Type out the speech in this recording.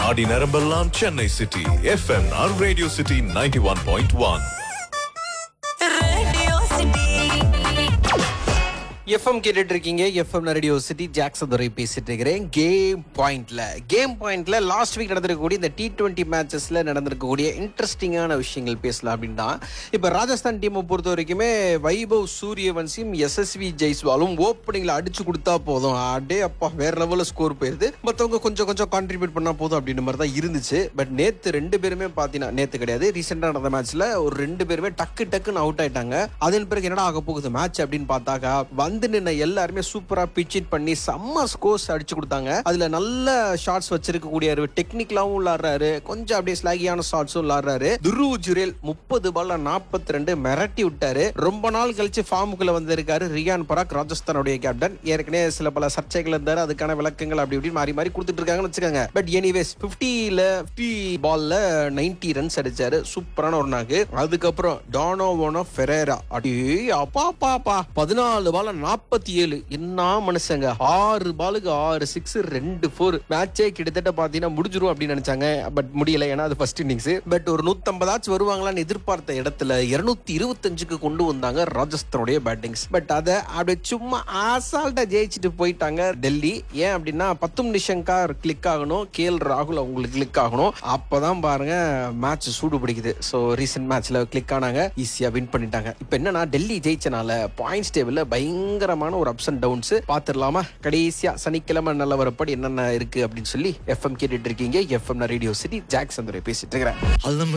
நாடி நரம்பெல்லாம் சென்னை சிட்டி எஃப்எம்ஆர் radio city ninety one point one Radio City. FM கேட்டுட்டு இருக்கீங்க FM radio city Jackson Durai பேசிட்டு இருக்கிறேன் கேம் பாயிண்ட்ல கேம் பாயிண்ட்ல லாஸ்ட் வீக் நடந்திருக்கக்கூடிய இந்த டி டுவெண்ட்டி மேட்சஸ்ல நடந்திருக்கக்கூடிய இன்ட்ரெஸ்டிங்கான விஷயங்கள் பேசலாம் அப்படின்னா இப்ப ராஜஸ்தான் டீமை பொறுத்த வரைக்குமே வைபவ் சூரியவன்சியும் எஸ்எஸ்வி ஜெய்ஸ்வாலும் ஓப்பனிங்ல அடிச்சு கொடுத்தா போதும் அடே அப்பா வேற லெவல்ல ஸ்கோர் போயிருது மத்தவங்க கொஞ்சம் கொஞ்சம் கான்ட்ரிபியூட் பண்ணா போதும் அப்படின்ற மாதிரி தான் இருந்துச்சு பட் நேத்து ரெண்டு பேருமே பாத்தீங்கன்னா நேத்து கிடையாது ரீசெண்டா நடந்த மேட்ச்ல ஒரு ரெண்டு பேருமே டக்கு டக்குன்னு அவுட் ஆயிட்டாங்க அதன் பிறகு என்னடா ஆக போகுது மேட்ச் அப்படின்னு பார்த்தாக்கா வந்து நின்ன எல்லாருமே சூப்பரா பிச் இட் பண்ணி செம்ம ஸ்கோர்ஸ் அடிச்சு கொடுத்தாங்க அதுல நல்ல ஷாட்ஸ் வச்சிருக்கக்கூடிய டெக்னிக்கலாவும் விளாடுறாரு கொஞ்சம் அப்படியே ஸ்லாகியான ஷாட்ஸும் விளாடுறாரு துருவ் ஜுரேல் முப்பது பால்ல நாற்பத்தி ரெண்டு மிரட்டி விட்டாரு ரொம்ப நாள் கழிச்சு ஃபார்முக்குள்ள வந்திருக்காரு ரியான் பராக் ராஜஸ்தானுடைய கேப்டன் ஏற்கனவே சில பல சர்ச்சைகள் இருந்தாரு அதுக்கான விளக்கங்கள் அப்படி இப்படி மாறி மாறி கொடுத்துட்டு இருக்காங்கன்னு வச்சுக்கோங்க பட் எனிவேஸ் பிப்டில பிப்டி பால்ல நைன்டி ரன்ஸ் அடிச்சாரு சூப்பரான ஒரு நாக்கு அதுக்கப்புறம் டானோவோனோ ஃபெரேரா அடி அப்பா பாப்பா பதினாலு பால் நாற்பத்தி ஏழு என்ன மனுஷங்க ஆறு பாலுக்கு ஆறு சிக்ஸ் ரெண்டு ஃபோர் மேட்சே கிட்டத்தட்ட பாத்தீங்கன்னா முடிஞ்சிரும் அப்படின்னு நினைச்சாங்க பட் முடியல ஏன்னா அது ஃபர்ஸ்ட் இன்னிங்ஸ் பட் ஒரு நூத்தம்பதாச்சும் வருவாங்களான்னு எதிர்பார்த்த இடத்துல இருநூத்தி இருபத்தஞ்சுக்கு கொண்டு வந்தாங்க ராஜஸ்தானுடைய பேட்டிங்ஸ் பட் அதை அப்படியே சும்மா அசால்ட்டா ஜெயிச்சுட்டு போயிட்டாங்க டெல்லி ஏன் அப்படின்னா பத்தும் நிஷங்கர் கிளிக் ஆகணும் கே எல் ராகுல் அவங்களுக்கு கிளிக் ஆகணும் அப்பதான் பாருங்க மேட்ச் சூடு பிடிக்குது ஸோ ரீசெண்ட் மேட்ச்ல கிளிக் ஆனாங்க ஈஸியா வின் பண்ணிட்டாங்க இப்போ என்னன்னா டெல்லி ஜெயிச்சனால பாயிண்ட்ஸ் டேபிள்ல பயங்கரமான ஒரு அப்ஸ் அண்ட் டவுன்ஸ் பாத்துடலாமா கடைசியா சனிக்கிழமை நல்ல வரப்படி என்னென்ன இருக்கு அப்படின்னு சொல்லி எஃப்எம் கேட்டுட்டு இருக்கீங்க FM radio city Jackson Durai பேசிட்டு இருக்கிறேன் அது நம்ம